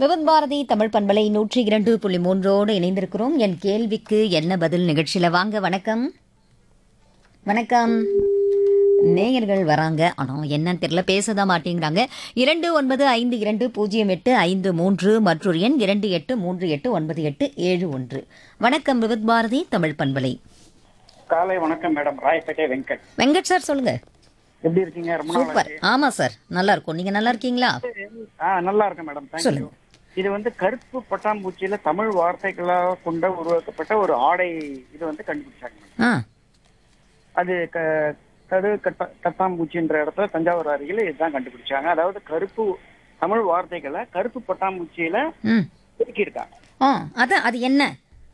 விவத் பாரதி தமிழ் பண்பலை நூற்றி இரண்டு புள்ளி மூன்றோடு இணைந்திருக்கிறோம் என் கேள்விக்கு என்ன பதில் நிகழ்ச்சியில வாங்க வணக்கம் வணக்கம் நேயர்கள் வராங்க ஆனால் என்னன்னு தெரியல பேசதான் மாட்டேங்கிறாங்க இரண்டு ஒன்பது ஐந்து இரண்டு பூஜ்ஜியம் எட்டு ஐந்து மூன்று மற்றொரு எண் இரண்டு எட்டு மூன்று எட்டு ஒன்பது எட்டு ஏழு ஒன்று வணக்கம் விவத் பாரதி தமிழ் பண்பலை காலை வணக்கம் மேடம் ராயப்பேட்டை வெங்கட் வெங்கட் சார் சொல்லுங்க எப்படி இருக்கீங்க ரொம்ப நாள் சூப்பர் ஆமா சார் நல்லா இருக்கும் நீங்க நல்லா இருக்கீங்களா ஆச்சு. ஆ நல்லா இருக்கேன் மேடம் தேங்க்யூ சொல்லுங்க. இது வந்து கருப்பு பட்டாம்பூச்சியில தமிழ் வார்த்தைகளாக கொண்ட உருவாக்கப்பட்ட ஒரு ஆடை இது வந்து கண்டுபிடிச்சாங்க ஆ அது க- கரு கட்ட கட்டாம்பூச்சின்ற இடத்துல தஞ்சாவூர் அருகில் இதுதான் கண்டுபிடிச்சாங்க அதாவது கருப்பு தமிழ் வார்த்தைகளை கருப்பு பட்டாம்பூச்சியில ம் ஒதுக்கியிருக்காங்க ஆ அதான் அது என்ன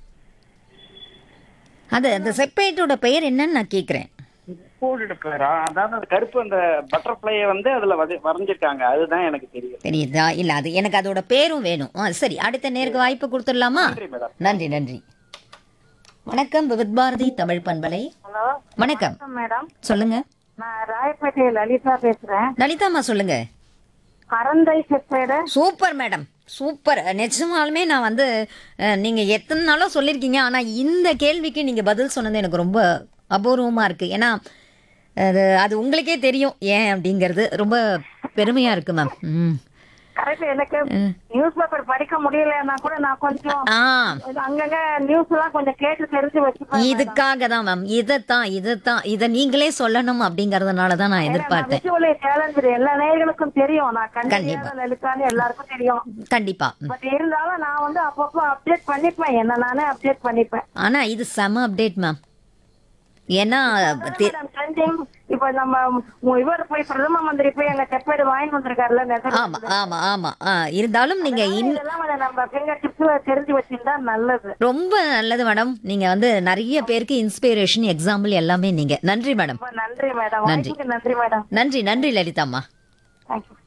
அது அந்த செப்பரேட்டோட பெயர் என்னன்னு நான் கேட்குறேன் கோல்டு பேரா அதாவது அந்த கருப்பு அந்த பட்டர்ஃப்ளையை வந்து அதுல வதை- வரைஞ்சிருக்காங்க அதுதான் எனக்கு தெரியும் தெரியுதா இல்லை அது எனக்கு அதோட பேரும் வேணும் ஆ சரி அடுத்த நேருக்கு வாய்ப்பு கொடுத்துடலாமா நன்றி மேடம் நன்றி நன்றி வணக்கம் விவித் பாரதி தமிழ் பண்பலை ஹலோ வணக்கம் மேடம் சொல்லுங்க நான் ராயப்பேட்டை லலிதா பேசுறேன் லலிதாம்மா சொல்லுங்க கரந்தை செப்பேடு சூப்பர் மேடம் சூப்பர் நிஜமாலுமே நான் வந்து அஹ், நீங்க எத்தனை நாளும் சொல்லியிருக்கீங்க ஆனா இந்த கேள்விக்கு நீங்க பதில் சொன்னது எனக்கு ரொம்ப அபூர்வமா இருக்கு ஏன்னா அது அது உங்களுக்கே தெரியும் ஏன் அப்படிங்கிறது ரொம்ப பெருமையா இருக்கு மேம் ம் கரெக்ட் எனக்கு நியூஸ் பேப்பர் படிக்க முடியலன்னா கூட நான் கொஞ்சம் ஆ அங்கங்க நியூஸ் எல்லாம் கொஞ்சம் கேட்டு தெரிஞ்சு வச்சுப்பேன் இதுக்காக தான் மேம் இதைத்தான் இதைத்தான் இதை நீங்களே சொல்லணும் அப்படிங்கறதுனால தான் நான் எதிர்பார்த்தேன் விஷுவலி சேலஞ்ச் எல்லா நேயர்களுக்கும் தெரியும் நான் கண்டிப்பா. கண்டிப்பா லலிதான்னு எல்லாருக்கும் தெரியும் கண்டிப்பா ம். பட் இருந்தாலும் நான் வந்து அப்பப்போ அப்டேட் பண்ணிப்பேன் என்ன நானே அப்டேட் பண்ணிப்பேன் ஆனா இது செம அப்டேட் மேம் ஏன்னா தெ- ட்ரெண்டிங் இப்ப நம்ம உ- இவர் போய் பிரதம மந்திரி போய் அங்க செப்பேடு வாங்கி வந்திருக்காருல்ல ஆமா ஆமா ஆமா ஆ, இருந்தாலும் நீங்க இன் இதெல்லாம் கொஞ்சம் நம்ம ஃபிங்கர் டிப்ஸ்ல தெரிஞ்சு வச்சிருந்தா நல்லது ரொம்ப நல்லது மேடம் நீங்க வந்து நிறைய பேருக்கு இன்ஸ்பிரேஷன் எக்ஸாம்பிள் எல்லாமே நீங்க நன்றி மேடம் ரொம்ப நன்றி மேடம் நன்றி. வாய்ப்புக்கு நன்றி மேடம் நன்றி நன்றி லலிதாம்மா தேங்க்யூ